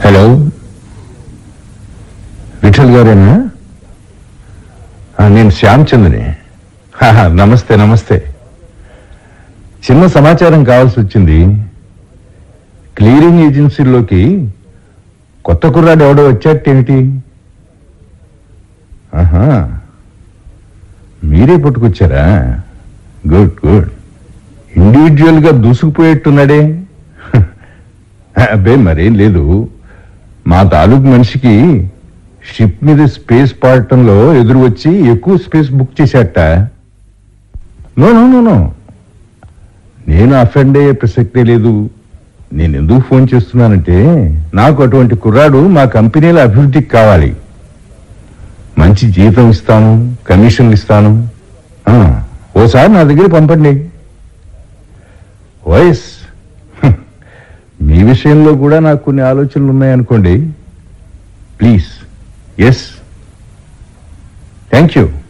Hello Vithal గారేనా ఆ, నేను శ్యామ్చంద్ని హాహా, నమస్తే నమస్తే చిన్న సమాచారం కావాల్సి వచ్చింది క్లియరింగ్ ఏజెన్సీలోకి కొత్త కుర్రాడు ఎవడో వచ్చాటేమిటి ఆహా మీరే పట్టుకొచ్చారా గుడ్ గుడ్ ఇండివిజువల్ గా దూసుకుపోయేట్టున్నాడే అబ్బే మరేం లేదు మా తాలూకు మనిషికి షిప్ మీద స్పేస్ పాడటంలో ఎదురు వచ్చి ఎక్కువ స్పేస్ బుక్ చేశాట నో నో నో నో నేను అఫెండ్ అయ్యే ప్రసక్తే లేదు నేను ఎందుకు ఫోన్ చేస్తున్నానంటే నాకు అటువంటి కుర్రాడు మా కంపెనీల అభివృద్ధికి కావాలి మంచి జీతం ఇస్తాను కమిషన్లు ఇస్తాను ఆ, ఓసారి నా దగ్గర పంపండి వాయిస్ హ్మ్. మీ విషయంలో కూడా నాకు కొన్ని ఆలోచనలు ఉన్నాయనుకోండి ప్లీజ్ ఎస్ థ్యాంక్ యూ